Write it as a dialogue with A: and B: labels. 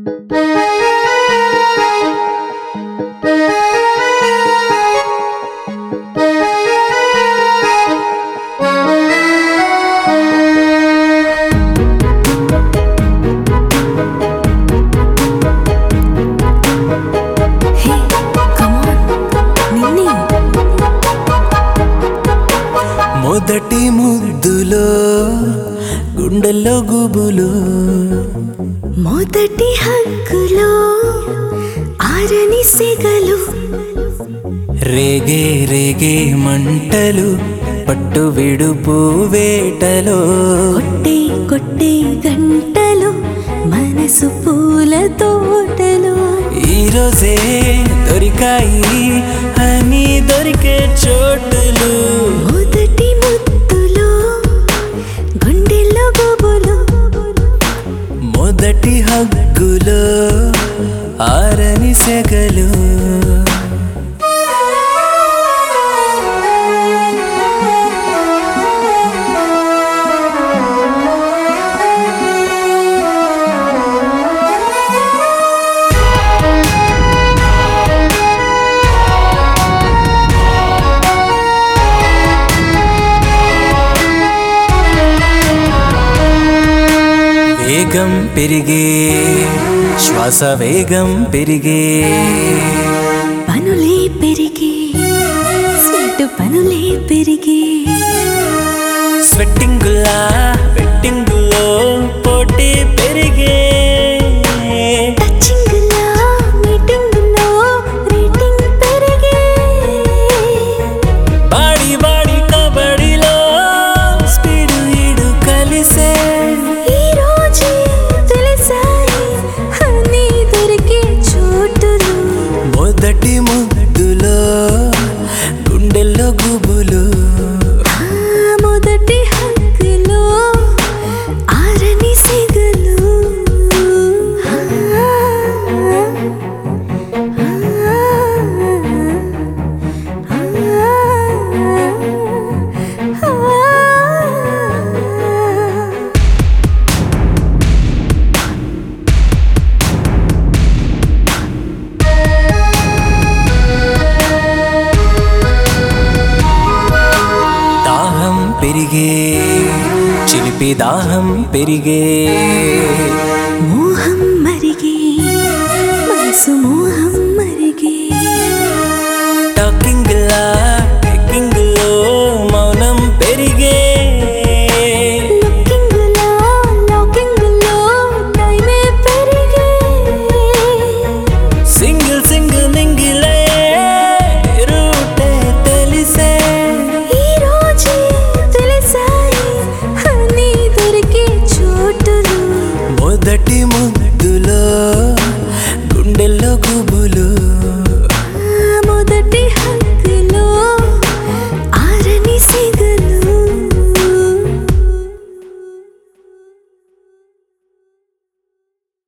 A: hey come on నిన్ని
B: మొదటి ముద్దులో గుండెల్లో గుబులు
A: మొదటి హక్కులో ఆరని సెగలు
B: రేగే రేగే మంటలు పట్టు విడుపు వేటలో
A: కొట్టే కొట్టే గంటలు మనసు పూల తోటలు
B: ఈరోజే దొరికాయి అని దొరికే చోటులు
A: మొదటి ముద్దులో గుండెల్లో గుబులు
B: మొదటి హగ్గులో ఆరని సెగలు వేగం పెరిగే శ్వాస వేగం పెరిగే
A: పనులే పెరిగి స్వీట్ పనులే పెరిగి
B: స్వెట్టింగులా వెట్టింగులో పోటీ పెరిగే
A: టచింగ్లా మీటింగ్లో రేటింగ్ పెరిగి
B: బాడి బాడి కబడిలో స్పీడు ఈడు కలిసే
A: ఈ రోజే తెలిసాయి అన్నీ దొరికే చోటులు
B: మొదటి ముద్దులో గుండెల్లో గుబులు
A: ఆ మొదటి హక్కులో ఆరని సిగలు
B: దాహం పెరిగే చిలిపి దాహం పెరిగే
A: మోహం మరిగే మనసు మోహం మరిగే
B: టాకింగ్ లా టేకింగ్ లో మౌనం పెరిగే
A: లుకింగ్లో లాకింగ్లో టైమే పెరిగే
B: సింగిల్ సింగిల్ మింగిలే రూటే తెలిసే
A: ఈ రోజే తెలిసాయి అన్నీ దొరికే చోటులు
B: మొదటి ముద్దులో గుండెల్లో గుబులు